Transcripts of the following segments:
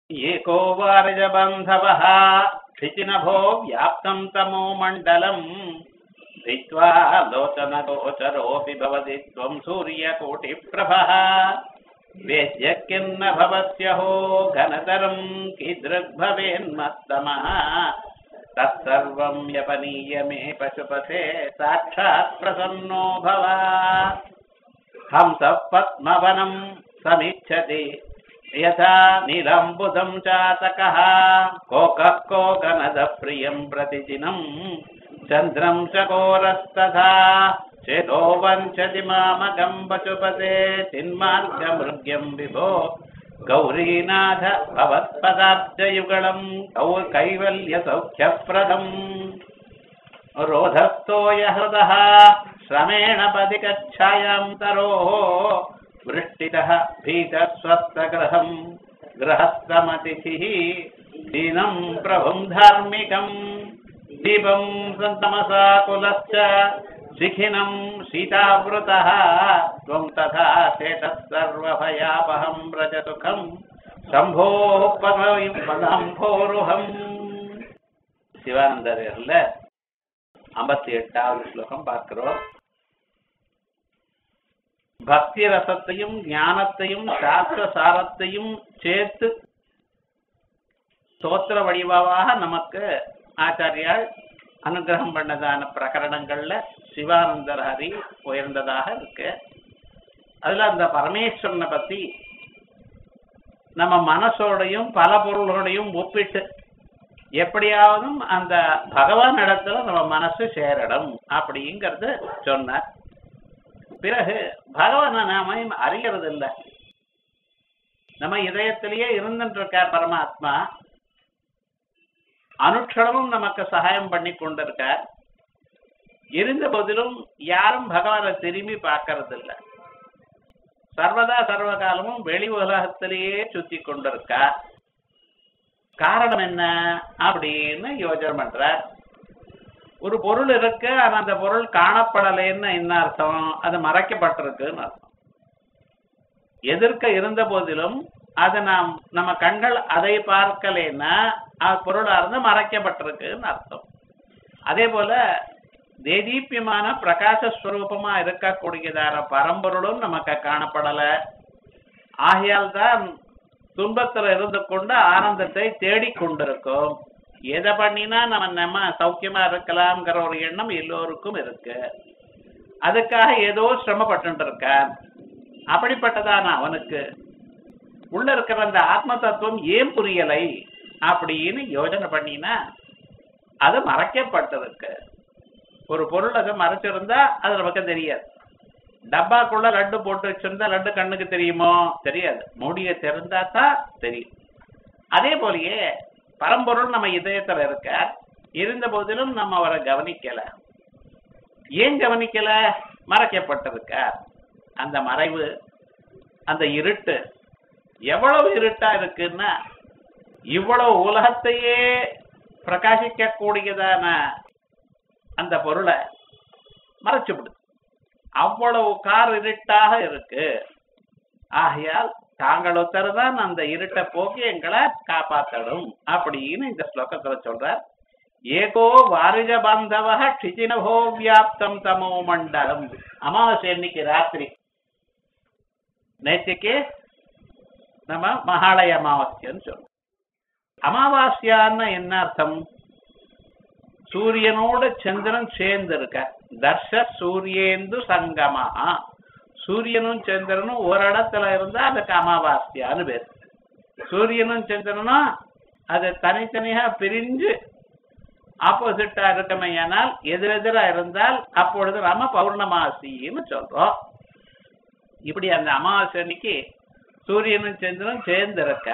एको वारजबन्धवः क्षितिनभो व्याप्तम् तमो मण्डलम् धित्वा लोचनगोचरोऽपि भवति त्वम् सूर्यकोटिप्रभः वेद्य किन्न भवस्यहो घनतरम् कीदृग्भवेन्मत्तमः तत्सर्वम् व्यपनीय मे पशुपते साक्षात् प्रसन्नो भव हंसः पद्मवनम् समिच्छति यथा नीलम्बुदम् चातकः कोकः कोकनदप्रियम् प्रतिदिनम् चन्द्रम् चकोरस्तथा चेतो वञ्चति मामगम् पशुपते चिन्मार्गमृग्यम् विभो गौरीनाथ भवत्पदाब्जयुगलम् कौ कैवल्यसौख्यप्रदम् रोधस्थो यहृदः श्रमेण पदिकच्छायाम् तरोः वृष्टितः भीतस्वस्थगृहम् गृहस्थमतिथिः दीनम् प्रभुम् धार्मिकम् दीपम् सन्तमसा कुलश्च शिखिनम् सीतावृतः त्वम् तथा चेतः सर्वभयापहम् व्रजसुखम् शम्भोः பதம்போருகம் சிவானந்தரில் ஐம்பத்தி எட்டாவது ஸ்லோகம் பார்க்கிறோம் பக்தி ரசத்தையும் ஞானத்தையும் சாஸ்திர சாரத்தையும் சேர்த்து ஸ்தோத்திர வடிவாக நமக்கு ஆச்சாரியால் அனுகிரகம் பண்ணதான பிரகரணங்கள்ல சிவானந்தர் ஹரி உயர்ந்ததாக இருக்கு அதுல அந்த பரமேஸ்வரனை பத்தி நம்ம மனசோடையும் பல பொருள்களோடையும் ஒப்பிட்டு எப்படியாவது அந்த பகவான் இடத்துல நம்ம மனசு சேரணும் அப்படிங்கிறது சொன்னார் பிறகு பகவானை நாம அறிகிறது இல்லை நம்ம இதயத்திலேயே இருந்துட்டு இருக்கார் பரமாத்மா அனுட்சணமும் நமக்கு சகாயம் பண்ணி கொண்டிருக்கார் இருந்த போதிலும் யாரும் பகவானை திரும்பி பார்க்கறது இல்ல சர்வதா சர்வ காலமும் வெளி உலகத்திலேயே சுத்தி கொண்டிருக்கார் காரணம் என்ன அப்படின்னு யோஜனை பண்றார் ஒரு பொருள் இருக்கு ஆனா அந்த பொருள் காணப்படலைன்னு என்ன அர்த்தம் அது மறைக்கப்பட்டிருக்குன்னு அர்த்தம் எதிர்க்க இருந்த போதிலும் அது நாம் நம்ம கண்கள் அதை பார்க்கலைன்னா அது பொருளா இருந்து மறைக்கப்பட்டிருக்குன்னு அர்த்தம் அதே போல தேதீப்பியமான பிரகாசஸ்வரூபமா இருக்கக்கூடியதான பரம்பொருளும் நமக்கு காணப்படல ஆகையால் தான் துன்பத்துல இருந்து கொண்டு ஆனந்தத்தை தேடிக் கொண்டிருக்கும் எதை பண்ணினா நம்ம நம்ம சௌக்கியமா இருக்கலாம்ங்கிற ஒரு எண்ணம் எல்லோருக்கும் இருக்கு அதுக்காக ஏதோ சிரமப்பட்டு இருக்கான் அப்படிப்பட்டதான அவனுக்கு உள்ள இருக்கிற அந்த ஆத்ம தத்துவம் ஏன் புரியலை அப்படின்னு யோஜனை பண்ணினா அது மறைக்கப்பட்டிருக்கு ஒரு பொருள் அதை மறைச்சிருந்தா அது நமக்கு தெரியாது டப்பாக்குள்ள லட்டு போட்டு வச்சிருந்தா லட்டு கண்ணுக்கு தெரியுமோ தெரியாது மூடிய திறந்தா தான் தெரியும் அதே போலயே பரம்பொருள் நம்ம இதயத்துல இருக்க இருந்த போதிலும் நம்ம அவரை கவனிக்கல ஏன் கவனிக்கல மறைக்கப்பட்டிருக்க அந்த மறைவு அந்த இருட்டு எவ்வளவு இருட்டா இருக்குன்னா இவ்வளவு உலகத்தையே பிரகாசிக்க கூடியதான அந்த பொருளை மறைச்சுவிடுது அவ்வளவு கார் இருட்டாக இருக்கு ஆகையால் தாங்கள் ஒருத்தர் தான் அந்த இருட்டை போக்கி எங்களை காப்பாத்தடும் அப்படின்னு இந்த ஸ்லோகத்துல சொல்றார் ஏகோ வாரிஜ பாந்தவ க்ஷிதினபோ வியாப்தம் தமோ மண்டலம் அமாவாசை இன்னைக்கு ராத்திரி நேற்றுக்கு நம்ம மகாலய அமாவாஸ்யன்னு சொல்றோம் அமாவாஸ்யான்னு என்ன அர்த்தம் சூரியனோட சந்திரன் சேர்ந்து இருக்க தர்ஷ சூரியேந்து சங்கமா சூரியனும் சந்திரனும் ஒரு இடத்துல இருந்தா அதுக்கு அமாவாஸ்யான்னு பேர் சூரியனும் சந்திரனும் அது தனித்தனியா பிரிஞ்சு ஆப்போசிட்டா இருக்கமையானால் எதிரெதிரா இருந்தால் அப்பொழுது நாம பௌர்ணமாசின்னு சொல்றோம் இப்படி அந்த அமாவாசை அன்னைக்கு சூரியனும் சந்திரனும் சேர்ந்து இருக்க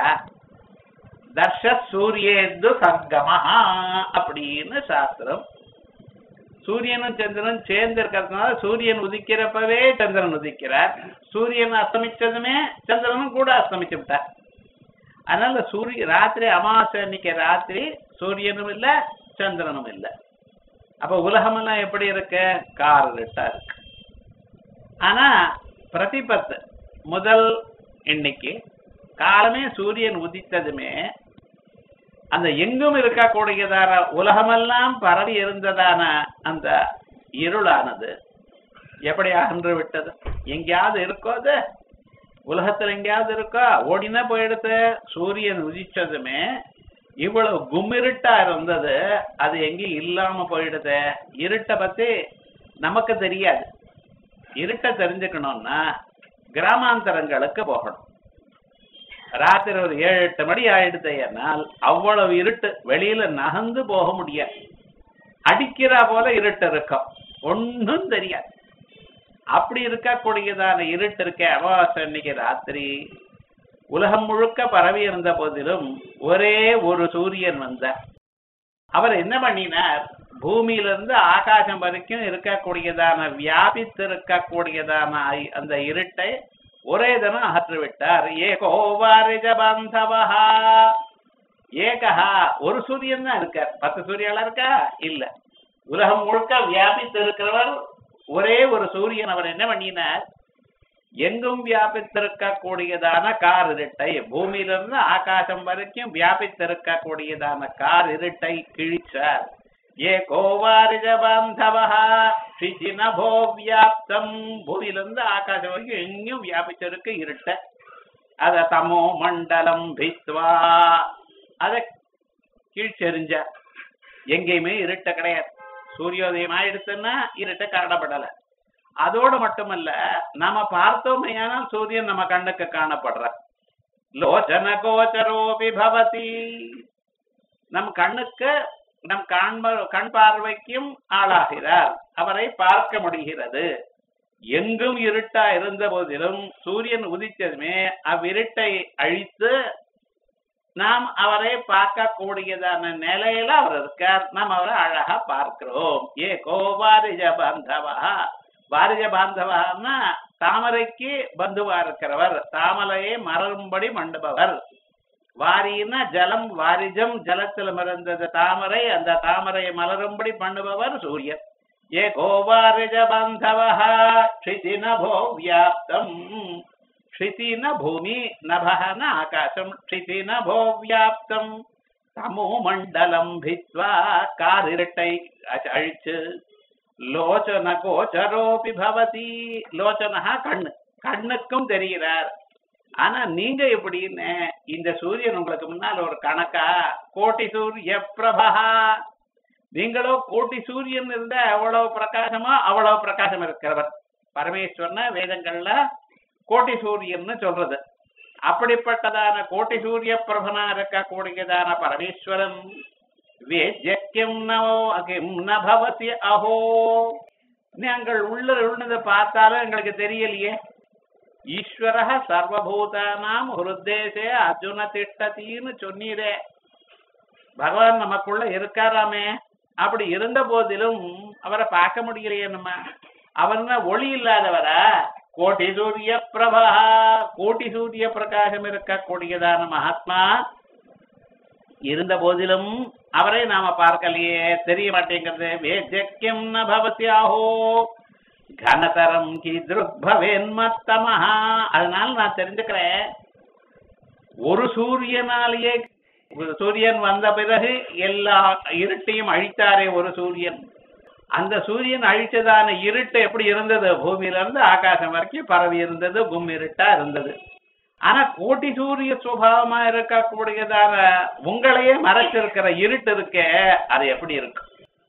தர்ஷ சூரியேந்து சங்கமஹா அப்படின்னு சாஸ்திரம் சூரியனும் சந்திரனும் சேர்ந்து இருக்கிறதுனால சூரியன் உதிக்கிறப்பவே சந்திரன் உதிக்கிறார் சூரியன் அஸ்தமிச்சதுமே சந்திரனும் கூட அஸ்தமிச்சு விட்டார் அதனால சூரிய ராத்திரி அமாவாசை அன்னைக்கு ராத்திரி சூரியனும் இல்ல சந்திரனும் இல்ல அப்ப உலகமெல்லாம் எப்படி இருக்கு கார் இருட்டா இருக்கு ஆனா பிரதிபத்து முதல் எண்ணிக்கை காலமே சூரியன் உதித்ததுமே அந்த எங்கும் இருக்கக்கூடியதான உலகமெல்லாம் பரவி இருந்ததான அந்த இருளானது எப்படி அகன்று விட்டது எங்கேயாவது இருக்கோ அது உலகத்துல எங்கேயாவது இருக்கோ ஓடினா போயிடுத்து சூரியன் உதிச்சதுமே இவ்வளவு கும்மிருட்டா இருந்தது அது எங்கேயும் இல்லாம போயிடுது இருட்டை பத்தி நமக்கு தெரியாது இருட்டை தெரிஞ்சுக்கணும்னா கிராமாந்தரங்களுக்கு போகணும் ராத்திரி ஒரு ஏழு எட்டு மணி ஆயிடுதையனால் அவ்வளவு இருட்டு வெளியில நகர்ந்து போக முடியாது அடிக்கிறா போல இருட்டு இருக்கும் ஒன்னும் தெரியாது அப்படி இருக்கக்கூடியதான இருட்டு இருக்க அமாவாசை அன்னைக்கு ராத்திரி உலகம் முழுக்க பரவி இருந்த போதிலும் ஒரே ஒரு சூரியன் வந்தார் அவர் என்ன பண்ணினார் பூமியிலிருந்து ஆகாசம் வரைக்கும் இருக்கக்கூடியதான வியாபித்து இருக்கக்கூடியதான ஐ- அந்த இருட்டை ஒரே தினம் அகற்றி விட்டார் ஏகோ வாரிஜ பாந்தவஹா ஏகஹா ஒரு சூரியன் தான் இருக்கார் பத்து சூரியனா இருக்கா இல்ல உலகம் முழுக்க வியாபித்து இருக்கிறவர் ஒரே ஒரு சூரியன் அவர் என்ன பண்ணினார் எங்கும் வியாபித்திருக்கக்கூடியதான கார் இருட்டை பூமியிலிருந்து ஆகாசம் வரைக்கும் வியாபித்திருக்கக்கூடியதான கார் இருட்டை கிழிச்சார் ஏ கோவாரிஜ பாந்தவஹா நபோ வியாப்தம் பூமியிலிருந்து ஆகாசம் வரைக்கும் எங்கேயும் வியாபிச்சிருக்கு இருட்ட அத தமோ மண்டலம் பித்வா அத கீழ்ச்செறிஞ்சார் எங்கேயுமே இருட்ட கிடையாது சூரியோதயம் ஆயிடுச்சுன்னா இருட்ட கரடப்படல அதோடு மட்டுமல்ல நாம பார்த்தோமையானால் சூரியன் நம்ம கண்ணுக்கு காணப்படுற லோச்சன கோச்சரோபி பவதி நம் கண்ணுக்கு நம் காண்ப கண் பார்வைக்கும் ஆளாகிறார் அவரை பார்க்க முடிகிறது எங்கும் இருட்டா இருந்த போதிலும் சூரியன் உதித்ததுமே அவ்விருட்டை அழித்து நாம் அவரை பார்க்கக்கூடியதான நிலையில அவர் இருக்கார் நாம் அவரை அழகா பார்க்கிறோம் ஏ கோவாரிஜ பாந்தவா வாரிஜ பாந்தவான்னா தாமரைக்கு பந்துவா இருக்கிறவர் தாமரையை மலரும்படி மண்டுபவர் வாரின்னா ஜலம் வாரிஜம் ஜலத்தில் மறந்தது தாமரை அந்த தாமரையை மலரும்படி பண்ணுபவர் சூரியன் ஏ கோவாரிஜ பாந்தவா நபோ வியாப்தம் க்ஷிதின பூமி நபஹன ஆகாசம் க்ஷிதின போ வியாப்தம் தமோ மண்டலம் பித்வா காரிரட்டை அ- அழிச்சு லோச்சன கோச்சரோபி பவதி லோச்சனஹா கண்ணு கண்ணுக்கும் தெரிகிறார் ஆனா நீங்க எப்படின்னு இந்த சூரியன் உங்களுக்கு முன்னால் ஒரு கணக்கா கோட்டி சூரிய பிரபா நீங்களோ கோட்டி சூரியன் இருந்தா எவ்வளவு பிரகாசமோ அவ்வளவு பிரகாசம் இருக்கிறவர் பரமேஸ்வரன வேதங்கள்ல கோட்டி சூரியன்னு சொல்றது அப்படிப்பட்டதான கோட்டி சூரிய பிரபனா இருக்கக்கூடியதான பரமேஸ்வரன் வேத்யக்கியம் நவோ அகிம் ந பவதி அஹோ நாங்கள் உள்ள உள்ளதை பார்த்தாலும் எங்களுக்கு தெரியலையே ஈஸ்வர சர்வபூதானாம் ஹிருத்தேசே அர்ஜுன திட்டத்தின்னு சொன்னீரே பகவான் நமக்குள்ள இருக்காராமே அப்படி இருந்த போதிலும் அவரை பார்க்க முடியலையே நம்ம அவர்னா ஒளி இல்லாதவரா கோட்டி சூரிய பிரபா கோட்டி சூரிய பிரகாசம் இருக்கக்கூடியதான மகாத்மா இருந்த போதிலும் அவரை நாம பார்க்கலையே தெரிய மாட்டேங்கிறது வேத்யக்கியம் ந பவத்யாஹோ கனதரம் கீதிருக்பவேன்மத்தமஹா அதனால நான் தெரிஞ்சுக்கிறேன் ஒரு சூரியனாலேயே ஒரு சூரியன் வந்த பிறகு எல்லா இருட்டையும் அழித்தாரே ஒரு சூரியன் அந்த சூரியன் அழிச்சதான இருட்டு எப்படி இருந்தது பூமியில இருந்து ஆகாசம் வரைக்கும் பரவி இருந்தது கும் இருட்டா இருந்தது ஆனா கோட்டி சூரிய சுபாவமா இருக்கக்கூடியதான உங்களையே மறைச்சிருக்கிற இருட்டு இருக்கே அது எப்படி இருக்கும்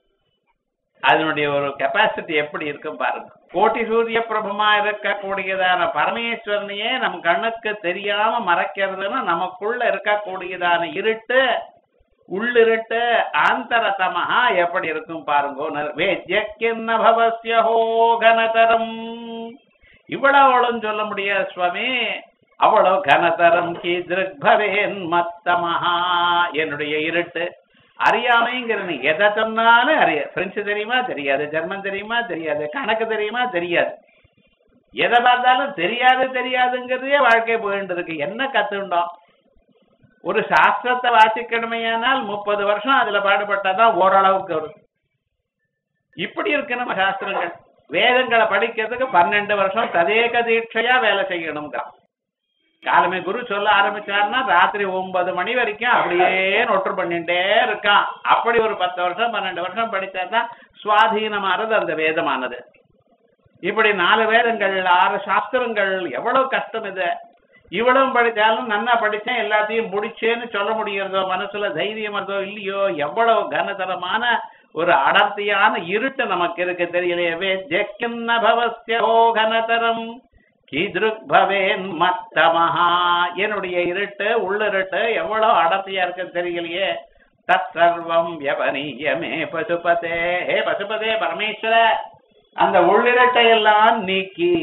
அதனுடைய ஒரு கெப்பாசிட்டி எப்படி இருக்கும் பாருங்க கோட்டி சூரிய பிரபமா இருக்கக்கூடியதான பரமேஸ்வரனையே நம் கண்ணுக்கு தெரியாம மறைக்கிறதுன்னா நமக்குள்ள இருக்கக்கூடியதான இருட்டு உள்ளிருட்டு ஆந்தரதமஹா எப்படி இருக்கும் பாருங்க வேத்யக்கின்ன பவஸ்யஹோ கனதரம் இவ்வளவுளும் சொல்ல முடியாது சுவாமி அவ்வளவு கனதரம் கீதிருக் பவேன் மத்தமஹா என்னுடைய இருட்டு அறியாமைங்கிறது எதை சொன்னாலும் அறிய பிரெஞ்சு தெரியுமா தெரியாது ஜெர்மன் தெரியுமா தெரியாது கணக்கு தெரியுமா தெரியாது எதை பார்த்தாலும் தெரியாது தெரியாதுங்கிறதே வாழ்க்கை போயிட்டு இருக்கு என்ன கத்துண்டோம் ஒரு சாஸ்திரத்தை வாசிக்கணுமையானால் முப்பது வருஷம் அதுல பாடுபட்டாதான் ஓரளவுக்கு வரும் இப்படி இருக்கு நம்ம சாஸ்திரங்கள் வேதங்களை படிக்கிறதுக்கு பன்னெண்டு வருஷம் ததேக தீட்சையா வேலை செய்யணுங்கிறான் காலமே குரு சொல்ல ஆரம்பிச்சாருன்னா ராத்திரி ஒன்பது மணி வரைக்கும் அப்படியே நொற்று பண்ணிட்டே இருக்கான் அப்படி ஒரு பத்து வருஷம் பன்னெண்டு வருஷம் படிச்சாதான் சுவாதீனமானது அந்த வேதமானது இப்படி நாலு வேதங்கள் ஆறு சாஸ்திரங்கள் எவ்வளவு கஷ்டம் இது இவ்வளவு படிச்சாலும் நன்னா படிச்சேன் எல்லாத்தையும் முடிச்சேன்னு சொல்ல முடியறதோ மனசுல தைரியம் வருதோ இல்லையோ எவ்வளவு கனதரமான ஒரு அடர்த்தியான இருட்டு நமக்கு இருக்கு தெரியலையே வேத்யக்கின்ன பவஸ்ய ஓ கனதரம் கீதிருக் பவேன் மத்தமஹா என்னுடைய இருட்டு உள்ளிருட்டு எவ்வளவு அடர்த்தியா இருக்கு தெரியலையே தத் சர்வம் வியபனீயமே பசுபதே ஹே பசுபதே பரமேஸ்வர அந்த உள்ளிரட்டை எல்லாம் நீக்கி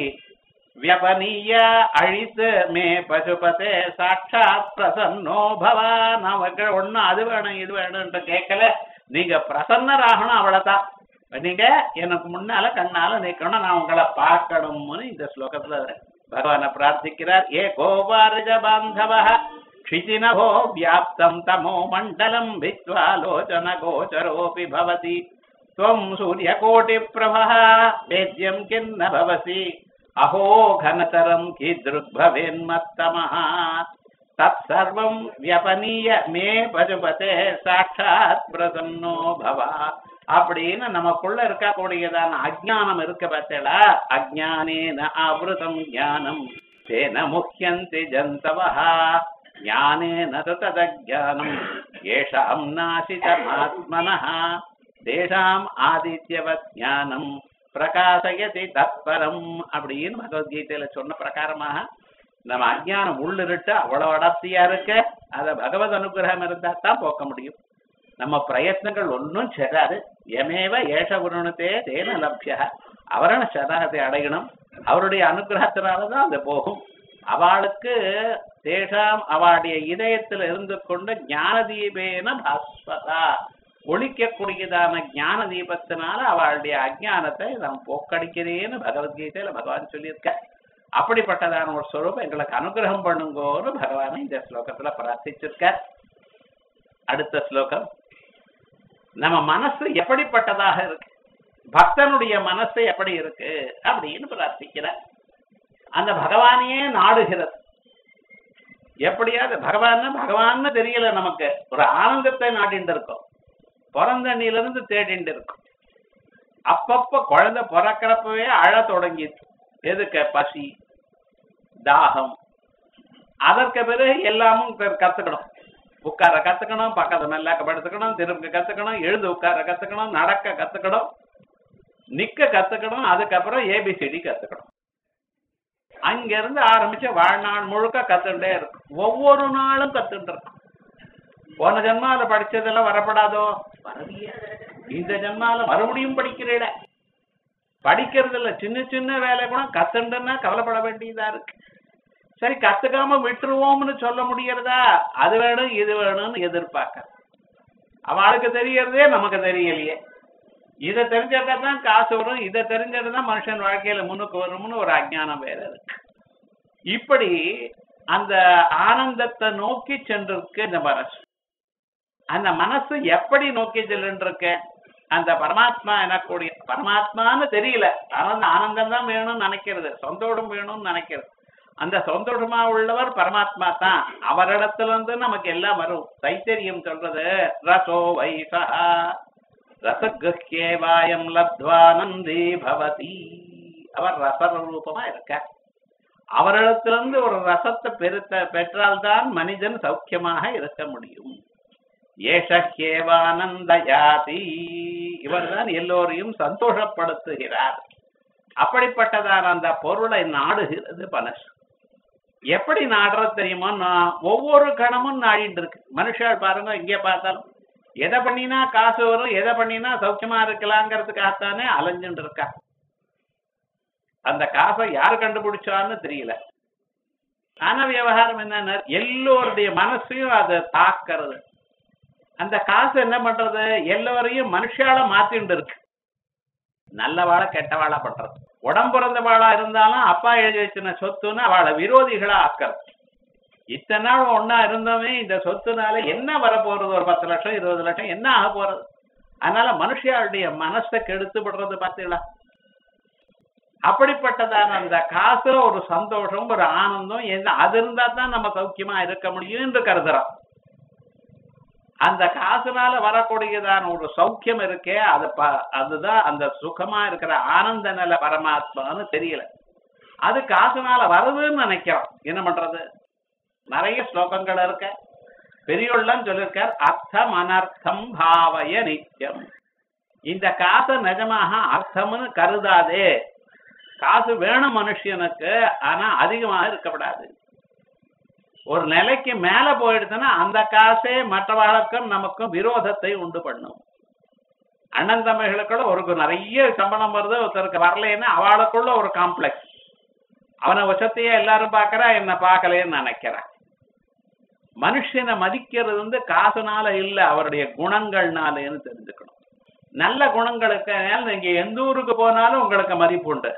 வியபனீய அழித்து மே பசுபதே சாட்சாத் பிரசன்னோ பவா நமக்கு ஒண்ணும் அது வேணும் இது வேணும்ன்ற கேட்கல நீங்க பிரசன்னராகணும் அவ்வளவுதான் நீங்க எனக்கு முன்னால கண்ணால நிக்கணும் நான் உங்களை பார்க்கணும்னு இந்த ஸ்லோகத்துல பகவானை பிரார்த்திக்கிறார் ஏ கோபாரிஜ பாந்தவ क्षितिनभो व्याप्तं तमो मण्डलं भित्त्वालोचन गोचरोऽपि भवति त्वं सूर्यकोटिप्रभः वेद्यं किन्न भवसि अहो घनतरं कीदृग्भवेन्मत्तमः तत्सर्वं व्यपनीय मे பசுபதே சாட்சாத் பிரசன்னோ பவ அப்படின்னு நமக்குள்ள இருக்கக்கூடியதான அஜ்ஞானம் இருக்க பார்த்தேடா அஜ்ஞானேன ஆவృతం ஞானம் தேன முஹ்யந்தி ஜந்தவः ஞானேன து ததஜானம் ஏஷாம் நாசிதமாத்மனः தேஷாம் ஆதித்யவத் ஞானம் பிரகாசயதி தத்பரம் அப்படின்னு பகவத்கீதையில சொன்ன பிரகாரமாக நம்ம அஜ்ஞானம் உள்ளிருட்டு அவ்வளவு அடர்த்தியா இருக்க அத பகவத் அனுகிரகம் இருந்தா தான் போக்க முடியும் நம்ம பிரயத்னங்கள் ஒன்றும் செல்லாது எமேவ ஏஷ குருணத்தே தேன லப்ய அவரண சதாகத்தை அடையணும் அவருடைய அனுகிரகத்தினாலதான் அது போகும் அவளுக்கு தேஷாம் அவளுடைய இதயத்தில் இருந்து கொண்டு ஞான தீபேன பாஸ்வதா ஒழிக்கக்கூடியதான ஞான தீபத்தினால அவளுடைய அஜ்ஞானத்தை நாம் போக்கடிக்கிறேன்னு பகவத்கீதையில பகவான் சொல்லியிருக்க அப்படிப்பட்டதான ஒரு ஸ்வரூபம் எங்களுக்கு அனுகிரகம் பண்ணுங்கோன்னு பகவானை இந்த ஸ்லோகத்துல பிரார்த்திச்சிருக்கார் அடுத்த ஸ்லோகம் நம்ம மனசு எப்படிப்பட்டதாக இருக்கு பக்தனுடைய மனசு எப்படி இருக்கு அப்படின்னு பிரார்த்திக்கிறார் அந்த பகவானையே நாடுகிறது எப்படியாவது பகவான் பகவான்னு தெரியல நமக்கு ஒரு ஆனந்தத்தை நாட்டிட்டு இருக்கோம் பிறந்தண்ணில இருந்து தேடிட்டு இருக்கோம் அப்பப்ப குழந்தை பிறக்கிறப்பவே அழ தொடங்கிது எதுக்கு பசி தாகம் அதற்கு பிறகு எல்லாமும் க- கத்துக்கணும் உட்கார கத்துக்கணும் பக்கத்து மெல்லாக்க படுத்துக்கணும் திரும்ப கத்துக்கணும் எழுந்து உட்கார கத்துக்கணும் நடக்க கத்துக்கணும் நிக்க கத்துக்கணும் அதுக்கப்புறம் ஏபிசிடி கத்துக்கணும் அங்க இருந்து ஆரம்பிச்சு வாழ்நாள் முழுக்க கத்துட்டே இருக்கும் ஒவ்வொரு நாளும் கத்துட்டு இருக்கும் போன ஜென்மால படிச்சதெல்லாம் வரப்படாதோ வரலையே இந்த ஜென்மால மறுபடியும் படிக்கிறீட படிக்கிறது இல்ல சின்ன சின்ன வேலை கூட கத்துண்டுன்னா கவலைப்பட வேண்டியதா இருக்கு சரி கத்துக்காம விட்டுருவோம்னு சொல்ல முடியறதா அது வேணும் இது வேணும்னு எதிர்பார்க்க அவளுக்கு தெரியறதே நமக்கு தெரியலையே இதை தெரிஞ்சிருந்தா தான் காசு வரும் இதை தெரிஞ்சிருந்தா மனுஷன் வாழ்க்கையில முன்னுக்கு வரும்னு ஒரு அஜ்ஞானம் வேற இருக்கு இப்படி அந்த ஆனந்தத்தை நோக்கி சென்றிருக்கு இந்த மனசு அந்த மனசு எப்படி நோக்கி செல்லுன்றிருக்கு அந்த பரமாத்மா எனக்கூடிய பரமாத்மான்னு தெரியல ஆனா அந்த ஆனந்தம் தான் வேணும்னு நினைக்கிறது சொந்தோடம் வேணும்னு நினைக்கிறது அந்த சொந்தோடமா உள்ளவர் பரமாத்மா தான் அவரிடத்துல இருந்து நமக்கு எல்லாம் வரும் தைத்தரியம் சொல்றது ரசோ வைசா ரசகிருஹ்யேவாயம் லப்த்வானந்தி பவதி அவர் ரசரூபமா இருக்க அவரிடத்திலிருந்து ஒரு ரசத்தை பெருத்த பெற்றால்தான் மனிதன் சௌக்கியமாக இருக்க முடியும் ஏஷஹேவானந்த யாதி இவர்தான் எல்லோரையும் சந்தோஷப்படுத்துகிறார் அப்படிப்பட்டதான அந்த பொருளை நாடுகிறது மனசு எப்படி நாடுறது தெரியுமா நான் ஒவ்வொரு கணமும் நாடிட்டு இருக்கு மனுஷால் பாருங்க இங்கே பார்த்தாலும் எதை பண்ணினா காசு வரும் எதை பண்ணினா சௌக்கியமா இருக்கலாங்கிறதுக்காகத்தானே அலைஞ்சுட்டு இருக்கா அந்த காசை யாரு கண்டுபிடிச்சான்னு தெரியல ஆனா விவகாரம் என்னன்னா எல்லோருடைய மனசையும் அதை தாக்கிறது அந்த காசு என்ன பண்றது எல்லோரையும் மனுஷால மாத்திண்டு இருக்கு நல்லவாள கெட்டவாளா பண்றது உடம்புறந்த வாழா இருந்தாலும் அப்பா எழுதி வச்சின சொத்துன்னு அவளை விரோதிகளா ஆக்கிறது இத்தனை நாள் ஒன்னா இருந்தவன் இந்த சொத்துனால என்ன வரப்போறது ஒரு பத்து லட்சம் இருபது லட்சம் என்ன ஆக போறது அதனால மனுஷியாளுடைய மனசை கெடுத்து விடுறது பார்த்தீங்களா அப்படிப்பட்டதான அந்த காசுல ஒரு சந்தோஷம் ஒரு ஆனந்தம் என்ன அது இருந்தா தான் நம்ம சௌக்கியமா இருக்க முடியும் என்று கருதுறோம் அந்த காசுனால வரக்கூடியதான ஒரு சௌக்கியம் இருக்கே அது ப- அதுதான் அந்த சுகமா இருக்கிற ஆனந்த நில பரமாத்மான்னு தெரியல அது காசுனால வருதுன்னு நினைக்கிறோம் என்ன பண்றது நிறைய ஸ்லோகங்கள் இருக்க பெரியோள்லாம் சொல்லியிருக்கார் அர்த்தம் அனர்த்தம் பாவய நித்தியம் இந்த காசை நிஜமாக அர்த்தம்னு கருதாதே காசு வேணும் மனுஷனுக்கு ஆனா அதிகமாக இருக்கப்படாது ஒரு நிலைக்கு மேல போயிடுச்சுன்னா அந்த காசே மற்றவர்களுக்கும் நமக்கும் விரோதத்தை உண்டு பண்ணும் அண்ணன் தம்பிகளுக்குள்ள ஒரு நிறைய சம்பளம் வருது ஒருத்தருக்கு வரலைன்னா அவளுக்குள்ள ஒரு காம்ப்ளெக்ஸ் அவனை வசத்தையே எல்லாரும் பார்க்கறா என்ன பார்க்கலைன்னு நினைக்கிறான் மனுஷனை மதிக்கிறது வந்து காசுனால இல்ல அவருடைய குணங்கள்னாலேன்னு தெரிஞ்சுக்கணும் நல்ல குணங்களுக்கு நீங்க எந்த ஊருக்கு போனாலும் உங்களுக்கு மதிப்பு உண்டு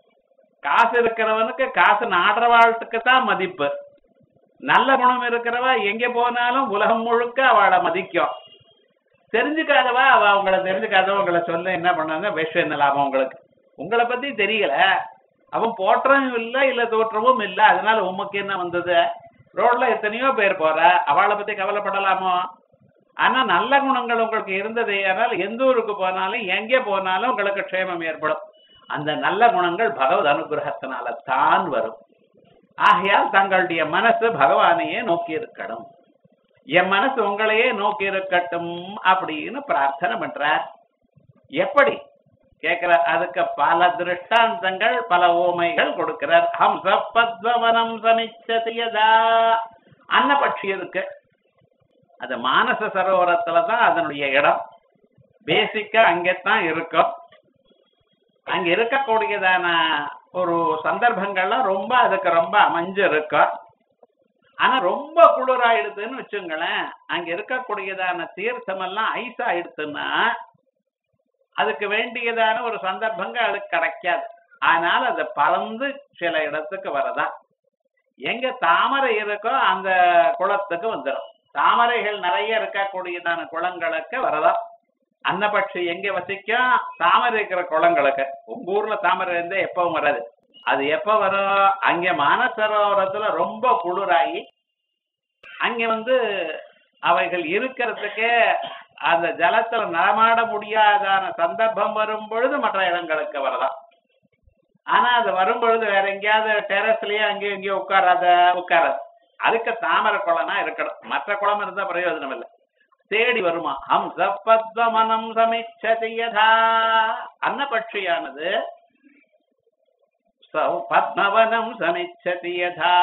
காசு இருக்கிறவனுக்கு காசு நாடுறவாழ்த்துக்கு தான் மதிப்பு நல்ல குணம் இருக்கிறவ எங்க போனாலும் உலகம் முழுக்க அவளை மதிக்கும் தெரிஞ்சுக்காதவா அவ உங்களை தெரிஞ்சுக்காதவ உங்களை சொல்ல என்ன பண்ணாங்க விஷம் என்ன லாபம் உங்களுக்கு உங்களை பத்தி தெரியல அவன் போற்றமும் இல்ல இல்ல தோற்றமும் இல்ல அதனால உமக்கு என்ன வந்தது ரோட்ல எத்தனையோ பேர் போற அவளை பத்தி கவலைப்படலாமோ ஆனா நல்ல குணங்கள் உங்களுக்கு இருந்தது ஆனால் எந்த ஊருக்கு போனாலும் எங்கே போனாலும் உங்களுக்கு க்ஷேமம் ஏற்படும் அந்த நல்ல குணங்கள் பகவத் அனுகிரகத்தினால தான் வரும் ஆகையால் தங்களுடைய மனசு பகவானையே நோக்கி இருக்கணும் என் மனசு உங்களையே நோக்கி இருக்கட்டும் அப்படின்னு பிரார்த்தனை பண்றார் எப்படி கேட்கிற அதுக்கு பல திருஷ்டாந்தங்கள் பல ஓமைகள் கொடுக்கிறார் ஹம்ச பத்மவனம் சமிச்சதியதா அன்னபட்சி இருக்கு அது மானச சரோவரத்துல தான் அதனுடைய இடம் பேசிக்கா அங்கத்தான் இருக்கும் அங்க இருக்கக்கூடியதான ஒரு சந்தர்ப்பங்கள்லாம் ரொம்ப அதுக்கு ரொம்ப அமைஞ்சு இருக்கும் ஆனா ரொம்ப குளிராயிடுதுன்னு வச்சுங்களேன் அங்க இருக்கக்கூடியதான தீர்த்தம் எல்லாம் ஐஸ் ஆயிடுச்சுன்னா அதுக்கு வேண்டியதான ஒரு சந்தர்ப்பங்கள் அதுக்கு கிடைக்காது அதனால அது பறந்து சில இடத்துக்கு வரதா எங்க தாமரை இருக்கோ அந்த குளத்துக்கு வந்துடும் தாமரைகள் நிறைய இருக்கக்கூடியதான குளங்களுக்கு வரதா அன்னபட்சி எங்க வசிக்கும் தாமரை இருக்கிற குளங்களுக்கு உங்க ஊர்ல தாமரை இருந்தா எப்பவும் வராது அது எப்ப வரும் அங்க மானசரோவரத்துல ரொம்ப குளிராகி அங்க வந்து அவைகள் இருக்கிறதுக்கே அந்த ஜலத்துல நடமாட முடியாதான சந்தர்ப்பம் வரும் பொழுது மற்ற இடங்களுக்கு வரலாம் ஆனா அது வரும் பொழுது வேற எங்கேயாவது டெரஸ்லயே அங்கேயும் இங்கேயும் உட்காராத உட்காராது அதுக்கு தாமரை குளம்னா இருக்கணும் மற்ற குளம் இருந்தா பிரயோஜனம் இல்லை தேடி வருமா ஹம்ச பத்மனம் சமிச்சதி யதா அன்னபட்சியானது சௌ- பத்மவனம் சமிச்சதி யதா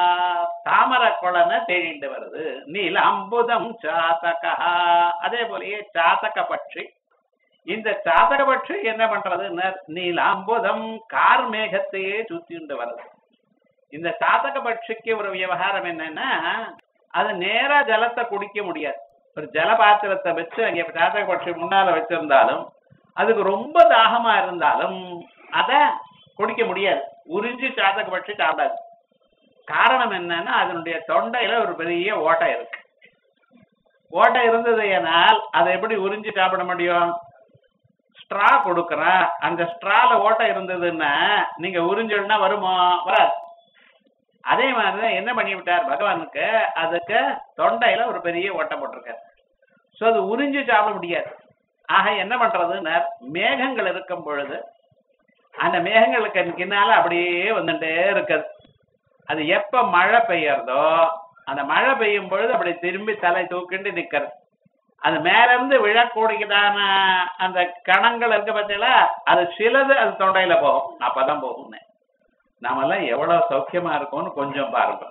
தாமர குளனை தேடிட்டு வருது நீலாம்புதம் சாதகா அதே போலயே சாதக பட்சி இந்த சாதக பட்சி என்ன பண்றது நீலாம்புதம் கார் மேகத்தையே சுத்திண்டு வருது இந்த சாதக பட்சிக்கு ஒரு விவகாரம் என்னன்னா அது நேரா ஜலத்தை குடிக்க முடியாது ஒரு ஜலபாத்திரத்தை வச்சு அங்க சாதக பட்சி முன்னால வச்சிருந்தாலும் அதுக்கு ரொம்ப தாகமா இருந்தாலும் அத குடிக்க முடியாது உறிஞ்சி சாதக பட்சி சாப்பிடாது காரணம் என்னன்னா அதனுடைய தொண்டையில ஒரு பெரிய ஓட்டை இருக்கு ஓட்டை இருந்தது ஏனால் அதை எப்படி உறிஞ்சி சாப்பிட முடியும் ஸ்ட்ரா கொடுக்கறேன் அந்த ஸ்ட்ரால ஓட்டை இருந்ததுன்னா நீங்க உறிஞ்சல்னா வருமா வராது அதே மாதிரிதான் என்ன பண்ணி விட்டார் பகவானுக்கு அதுக்கு தொண்டையில ஒரு பெரிய ஓட்டை போட்டிருக்காரு சோ அது உறிஞ்சு சாப்பிட முடியாது ஆக என்ன பண்றதுன்னா மேகங்கள் இருக்கும் பொழுது அந்த மேகங்களுக்கு பின்னால அப்படியே வந்துட்டே இருக்குது அது எப்ப மழை பெய்யறதோ அந்த மழை பெய்யும் பொழுது அப்படி திரும்பி தலை தூக்கிண்டு நிக்கிறது அது மேல இருந்து விழக்கூடியதான அந்த கணங்கள் இருக்க பத்தியில அது சிலது அது தொண்டையில போகும் அப்பதான் போகும்னு நாமெல்லாம் எவ்வளவு சௌக்கியமா இருக்கோம்னு கொஞ்சம் பாருங்க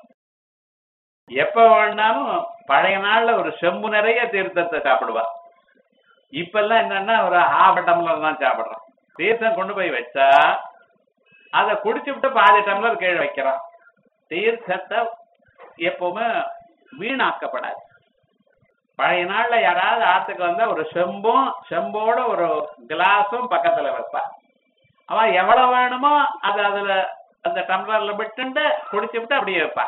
எப்ப வேணாலும் பழைய நாள்ல ஒரு செம்பு நிறைய தீர்த்தத்தை சாப்பிடுவா இப்பெல்லாம் என்னன்னா ஒரு ஹாஃப் டம்ளர் தான் சாப்பிடுறோம் தீர்த்தம் கொண்டு போய் வச்சா அதை குடிச்சு விட்டு பாதி டம்ளர் கீழே வைக்கிறான் தீர்த்தத்தை எப்பவுமே வீணாக்கப்படாது பழைய நாள்ல யாராவது ஆத்துக்கு வந்தா ஒரு செம்பும் செம்போட ஒரு கிளாஸும் பக்கத்துல வைப்பா அவன் எவ்வளவு வேணுமோ அது அதுல அந்த டம்ளர்ல விட்டுண்டு குடிச்சு விட்டு அப்படியே வைப்பா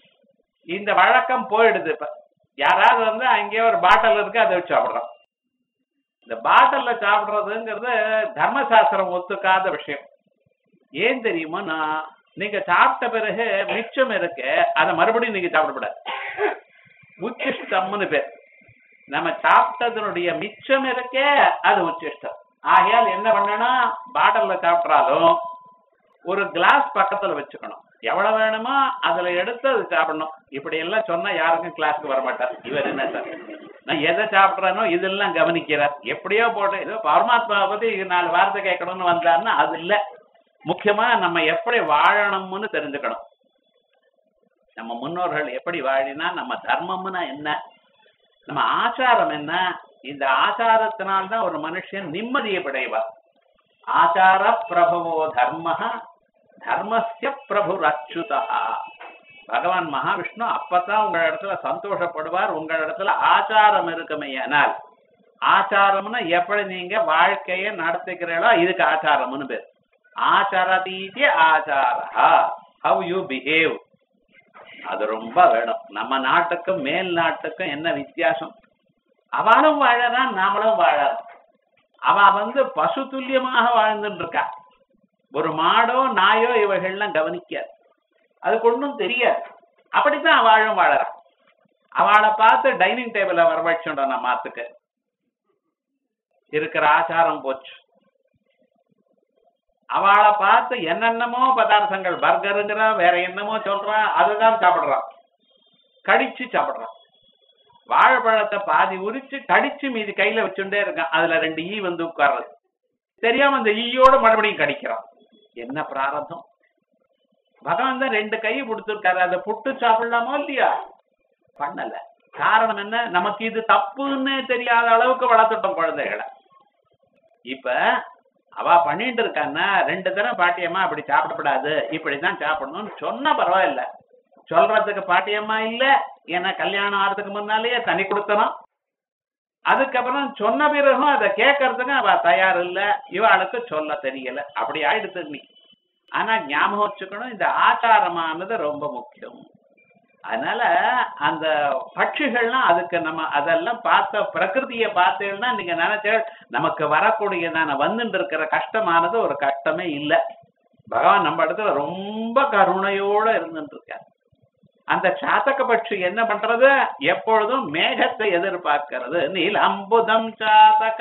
இந்த வழக்கம் போயிடுது இப்ப யாராவது வந்து அங்கேயே ஒரு பாட்டில் இருக்கு அதை வச்சு சாப்பிடுறோம் இந்த பாட்டில்ல சாப்பிடுறதுங்கிறது தர்மசாஸ்திரம் ஒத்துக்காத விஷயம் ஏன் தெரியுமா நான் நீங்க சாப்பிட்ட பிறகு மிச்சம் இருக்கு அதை மறுபடியும் நீங்க சாப்பிடக்கூடாது உச்சிஷ்டம்னு பேர் நம்ம சாப்பிட்டதனுடைய மிச்சம் இருக்கே அது உச்சிஷ்டம் ஆகையால் என்ன பண்ணணும் பாட்டில்ல சாப்பிட்டாலும் ஒரு கிளாஸ் பக்கத்துல வச்சுக்கணும் எவ்வளவு வேணுமோ அதுல எடுத்து அது சாப்பிடணும் இப்படி எல்லாம் சொன்னா யாருக்கும் கிளாஸ்க்கு வர மாட்டார் இவர் என்ன சார் நான் எதை சாப்பிட்றேனோ இதெல்லாம் கவனிக்கிறார் எப்படியோ போட்டு ஏதோ பரமாத்மாவை பத்தி நாலு வார்த்தை கேட்கணும்னு வந்தாருன்னா அது இல்ல முக்கியமா நம்ம எப்படி வாழணும்னு தெரிஞ்சுக்கணும் நம்ம முன்னோர்கள் எப்படி வாழினா நம்ம தர்மம்னா என்ன நம்ம ஆச்சாரம் என்ன இந்த ஆச்சாரத்தினால்தான் ஒரு மனுஷன் நிம்மதியை படைவார் ஆச்சார பிரபவோ தர்ம தர்மஸ்ய பிரபு அச்சுதா பகவான் மகாவிஷ்ணு அப்பதான் உங்க இடத்துல சந்தோஷப்படுவார் உங்க இடத்துல ஆச்சாரம் இருக்குமையானால் ஆச்சாரம்னா எப்படி நீங்க வாழ்க்கையை நடத்துகிறீங்களோ இதுக்கு ஆச்சாரம்னு பேர் ஆச்சாரதீதி ஆச்சாரா ஹவ் யூ பிஹேவ் அது ரொம்ப வேணும் நம்ம நாட்டுக்கும் மேல் நாட்டுக்கும் என்ன வித்தியாசம் அவளும் வாழறான் நாமளும் வாழறோம் அவ வந்து பசு துல்லியமாக வாழ்ந்துட்டு இருக்கா ஒரு மாடோ நாயோ இவைகள்லாம் கவனிக்காது அதுக்கு ஒன்றும் தெரியாது அப்படித்தான் அவளும் வாழறான் அவளை பார்த்து டைனிங் டேபிள வரவழைச்சுட்டோம் நம்ம மாத்துக்கு இருக்கிற ஆச்சாரம் போச்சு அவளை பார்த்து என்னென்னமோ பதார்த்தங்கள் பர்கருங்கிற வேற என்னமோ சொல்றான் அதுதான் சாப்பிடுறான் கடிச்சு சாப்பிடுறான் வாழைப்பழத்தை பாதி உரிச்சு கடிச்சு மீதி கையில வச்சுட்டே இருக்கான் அதுல ரெண்டு ஈ வந்து உட்கார்றது தெரியாம அந்த ஈயோட மறுபடியும் கடிக்கிறான் என்ன பிராரதம் பகவான் தான் ரெண்டு கை கொடுத்துருக்காரு அதை புட்டு சாப்பிடலாமோ இல்லையா பண்ணல காரணம் என்ன நமக்கு இது தப்புன்னு தெரியாத அளவுக்கு வளர்த்துட்டோம் குழந்தைகளை இப்ப அவ பண்ணிட்டு இருக்கான்னா ரெண்டு தரம் பாட்டியம்மா அப்படி சாப்பிடக்கூடாது இப்படிதான் சாப்பிடணும்னு சொன்னா பரவாயில்ல சொல்றதுக்கு பாட்டியம்மா இல்ல ஏன்னா கல்யாணம் ஆறதுக்கு முன்னாலேயே தனி கொடுத்தனும் அதுக்கப்புறம் சொன்ன பிறகும் அதை கேட்கறதுக்கு அவ தயார் இல்ல இவாளுக்கு சொல்ல தெரியல அப்படி ஆயிடுத்து நீ ஆனா ஞாபகம் வச்சுக்கணும் இந்த ஆச்சாரமானது ரொம்ப முக்கியம் அதனால அந்த பட்சிகள்லாம் அதுக்கு நம்ம அதெல்லாம் பார்த்த பிரகிருதியை பார்த்தீங்கன்னா நீங்க நினைச்ச நமக்கு வரக்கூடியதான வந்துட்டு இருக்கிற கஷ்டமானது ஒரு கஷ்டமே இல்லை பகவான் நம்ம இடத்துல ரொம்ப கருணையோட இருந்துட்டு இருக்கார் அந்த சாத்தக பட்சி என்ன பண்றது எப்பொழுதும் மேகத்தை எதிர்பார்க்கிறது நீல் அம்புதம் சாதக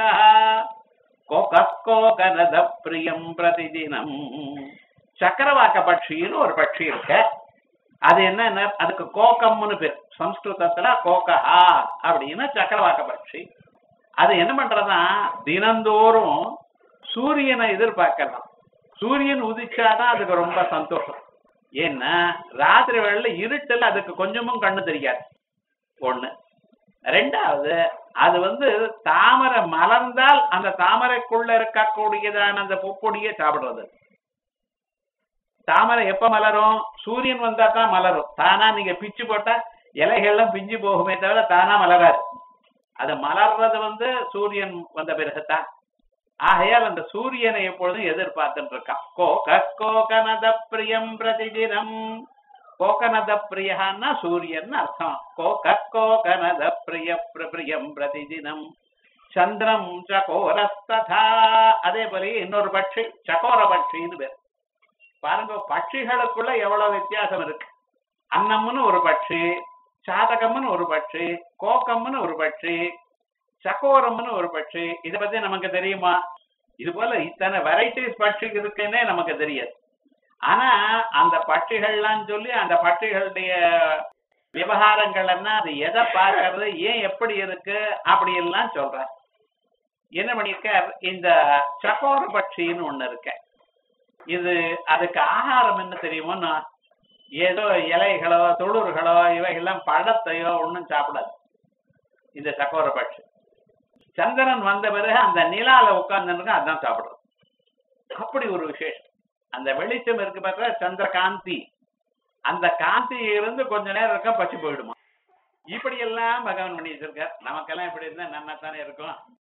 கோகனத பிரியம் பிரதிதினம் சக்கரவாக்க பட்சின்னு ஒரு பட்சி இருக்கு அது என்ன அதுக்கு கோகம்னு பேர் சம்ஸ்கிருதத்துல கோகஹா அப்படின்னு சக்கரவாக்க பட்சி அது என்ன பண்றதா தினந்தோறும் சூரியனை எதிர்பார்க்கலாம் சூரியன் உதிச்சாதான் அதுக்கு ரொம்ப சந்தோஷம் ஏன்னா ராத்திரி வேளையில இருட்டில் அதுக்கு கொஞ்சமும் கண்ணு தெரியாது ஒண்ணு ரெண்டாவது அது வந்து தாமரை மலர்ந்தால் அந்த தாமரைக்குள்ள இருக்கக்கூடியதான அந்த பூப்பொடியை சாப்பிடுறது தாமரை எப்ப மலரும் சூரியன் வந்தா தான் மலரும் தானா நீங்க பிச்சு போட்டா இலைகள்லாம் பிஞ்சு போகுமே தவிர தானா மலராது அது மலர்றது வந்து சூரியன் வந்த பிறகுதான் ஆகையால் அந்த சூரியனை எப்பொழுதும் எதிர்பார்த்துட்டு இருக்கான் கோ கோகனத பிரியம் பிரதிதினம் கோகனத பிரியன்னா சூரியன் அர்த்தம் கோ கோகனத பிரிய பிரியம் பிரதிதினம் சந்திரம் சகோரஸ்ததா அதே போல இன்னொரு பட்சி சகோர பட்சின்னு பேர் பாருங்க பட்சிகளுக்குள்ள எவ்வளவு வித்தியாசம் இருக்கு அன்னம்னு ஒரு பட்சி சாதகம்னு ஒரு பட்சி கோக்கம்னு ஒரு பட்சி சக்கோரம்னு ஒரு பட்சி இத பத்தி நமக்கு தெரியுமா இது போல இத்தனை வெரைட்டிஸ் பட்சி இருக்குன்னே நமக்கு தெரியாது ஆனா அந்த பட்சிகள்லாம் சொல்லி அந்த பட்சிகளுடைய விவகாரங்கள் என்ன அது எதை பார்க்கறது ஏன் எப்படி இருக்கு அப்படி எல்லாம் சொல்ற என்ன பண்ணிருக்க இந்த சக்கோர பட்சின்னு ஒண்ணு இருக்க இது அதுக்கு ஆகாரம் என்ன தெரியுமோன்னா ஏதோ இலைகளோ தொழுறுகளோ இவைகள்லாம் பழத்தையோ ஒன்றும் சாப்பிடாது இந்த சக்கோர பட்சி சந்திரன் வந்த பிறகு அந்த நிலால உட்கார்ந்துருக்கு அதான் சாப்பிடுறது அப்படி ஒரு விசேஷம் அந்த வெளிச்சம் இருக்கு பார்த்தா சந்திர காந்தி அந்த காந்தி இருந்து கொஞ்ச நேரம் இருக்க பச்சு போயிடுமா இப்படி எல்லாம் பகவான் பண்ணி வச்சிருக்கார் நமக்கெல்லாம் இப்படி இருந்தா நல்லா தானே இருக்கும்